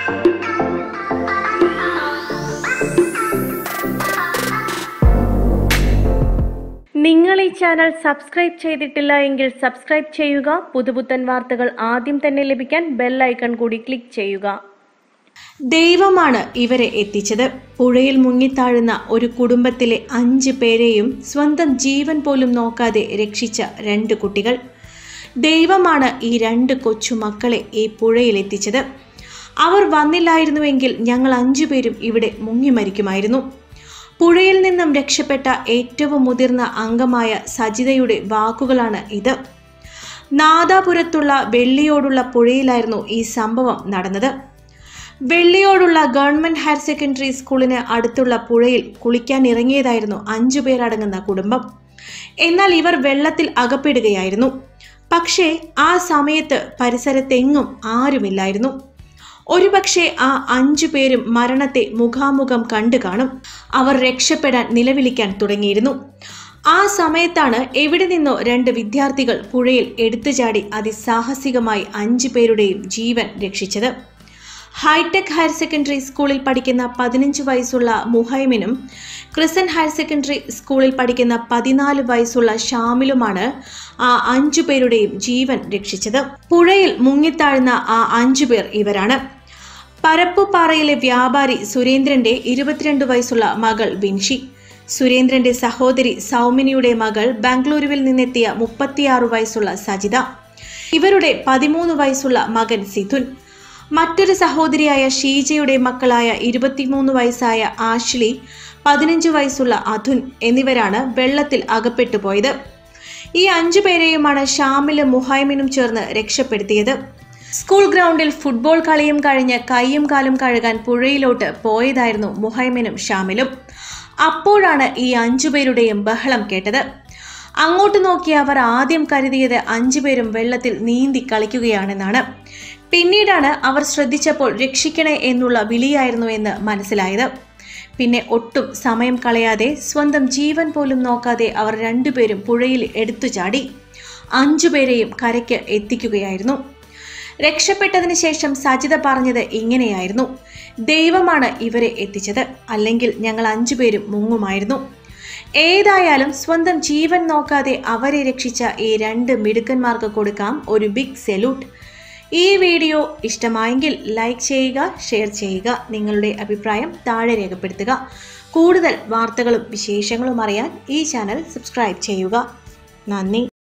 നിങ്ങൾ ഈ channel subscribe ചെയ്തിട്ടില്ല എങ്കിൽ സബ്സ്ക്രൈബ് ചെയ്യുക പുതുപുത്തൻ വാർത്തകൾ ആദ്യം തന്നെ ലഭിക്കാൻ ബെൽ ഐക്കൺ കൂടി ക്ലിക്ക് ചെയ്യുക ദൈവമാണ് ഇവരെ എത്തിച്ചത് പുഴയിൽ മുങ്ങിത്താഴുന്ന ഒരു കുടുംബത്തിലെ അഞ്ച് പേരെയും സ്വന്തം ജീവൻ പോലും നോക്കാതെ രക്ഷിച്ച രണ്ട് കുട്ടികൾ ദൈവമാണ് ഈ രണ്ട് കൊച്ചുമക്കളെ ഈ പുഴയിൽ എത്തിച്ചത് അവർ വന്നില്ലായിരുന്നുവെങ്കിൽ ഞങ്ങൾ അഞ്ചുപേരും ഇവിടെ മുങ്ങി മരിക്കുമായിരുന്നു പുഴയിൽ നിന്നും രക്ഷപ്പെട്ട ഏറ്റവും മുതിർന്ന അംഗമായ സജിതയുടെ വാക്കുകളാണ് ഇത് നാദാപുരത്തുള്ള വെള്ളിയോടുള്ള പുഴയിലായിരുന്നു ഈ സംഭവം നടന്നത് വെള്ളിയോടുള്ള ഗവൺമെന്റ് ഹയർ സെക്കൻഡറി സ്കൂളിന് അടുത്തുള്ള പുഴയിൽ കുളിക്കാൻ ഇറങ്ങിയതായിരുന്നു അഞ്ചു പേരടങ്ങുന്ന കുടുംബം എന്നാൽ ഇവർ വെള്ളത്തിൽ അകപ്പെടുകയായിരുന്നു പക്ഷേ ആ സമയത്ത് പരിസരത്തെങ്ങും ആരുമില്ലായിരുന്നു ഒരുപക്ഷെ ആ അഞ്ചു പേരും മരണത്തെ മുഖാമുഖം കണ്ടു കാണും അവർ രക്ഷപ്പെടാൻ നിലവിളിക്കാൻ തുടങ്ങിയിരുന്നു ആ സമയത്താണ് എവിടെ നിന്നോ രണ്ട് വിദ്യാർത്ഥികൾ പുഴയിൽ എടുത്തുചാടി അതിസാഹസികമായി അഞ്ചു പേരുടെയും ജീവൻ രക്ഷിച്ചത് ഹൈടെക് ഹയർ സെക്കൻഡറി സ്കൂളിൽ പഠിക്കുന്ന പതിനഞ്ച് വയസ്സുള്ള മുഹൈമിനും ക്രിസൻ ഹയർ സെക്കൻഡറി സ്കൂളിൽ പഠിക്കുന്ന പതിനാല് വയസ്സുള്ള ഷാമിലുമാണ് ആ അഞ്ചു പേരുടെയും ജീവൻ രക്ഷിച്ചത് പുഴയിൽ മുങ്ങിത്താഴ്ന്ന ആ അഞ്ചു പേർ ഇവരാണ് പരപ്പുപാറയിലെ വ്യാപാരി സുരേന്ദ്രന്റെ ഇരുപത്തിരണ്ട് വയസ്സുള്ള മകൾ വിൻഷി സുരേന്ദ്രന്റെ സഹോദരി സൗമിനിയുടെ മകൾ ബാംഗ്ലൂരുവിൽ നിന്നെത്തിയ മുപ്പത്തിയാറ് വയസ്സുള്ള സജിത ഇവരുടെ പതിമൂന്ന് വയസ്സുള്ള മകൻ സിഥുൻ മറ്റൊരു സഹോദരിയായ ഷീജയുടെ മക്കളായ ഇരുപത്തിമൂന്ന് വയസ്സായ ആഷ്ലി പതിനഞ്ച് വയസ്സുള്ള അധുൻ എന്നിവരാണ് വെള്ളത്തിൽ അകപ്പെട്ടു പോയത് ഈ അഞ്ചു പേരെയുമാണ് ഷാമിലും മുഹൈമിനും ചേർന്ന് രക്ഷപ്പെടുത്തിയത് സ്കൂൾ ഗ്രൗണ്ടിൽ ഫുട്ബോൾ കളിയും കഴിഞ്ഞ് കൈയും കാലും കഴുകാൻ പുഴയിലോട്ട് പോയതായിരുന്നു മുഹൈമിനും ഷാമിലും അപ്പോഴാണ് ഈ അഞ്ചുപേരുടെയും ബഹളം കേട്ടത് അങ്ങോട്ട് നോക്കി അവർ ആദ്യം കരുതിയത് അഞ്ചുപേരും വെള്ളത്തിൽ നീന്തി കളിക്കുകയാണെന്നാണ് പിന്നീടാണ് അവർ ശ്രദ്ധിച്ചപ്പോൾ രക്ഷിക്കണേ എന്നുള്ള വിളിയായിരുന്നു എന്ന് മനസ്സിലായത് പിന്നെ ഒട്ടും സമയം കളയാതെ സ്വന്തം ജീവൻ പോലും നോക്കാതെ അവർ രണ്ടുപേരും പുഴയിൽ എടുത്തു ചാടി അഞ്ചുപേരെയും കരയ്ക്ക് എത്തിക്കുകയായിരുന്നു രക്ഷപ്പെട്ടതിന് ശേഷം സജിത പറഞ്ഞത് ഇങ്ങനെയായിരുന്നു ദൈവമാണ് ഇവരെ എത്തിച്ചത് അല്ലെങ്കിൽ ഞങ്ങൾ അഞ്ചുപേരും മുങ്ങുമായിരുന്നു ഏതായാലും സ്വന്തം ജീവൻ നോക്കാതെ അവരെ രക്ഷിച്ച ഈ രണ്ട് മിടുക്കന്മാർക്ക് കൊടുക്കാം ഒരു ബിഗ് സെല്യൂട്ട് ഈ വീഡിയോ ഇഷ്ടമായെങ്കിൽ ലൈക്ക് ചെയ്യുക ഷെയർ ചെയ്യുക നിങ്ങളുടെ അഭിപ്രായം താഴെ രേഖപ്പെടുത്തുക കൂടുതൽ വാർത്തകളും വിശേഷങ്ങളും അറിയാൻ ഈ ചാനൽ സബ്സ്ക്രൈബ് ചെയ്യുക നന്ദി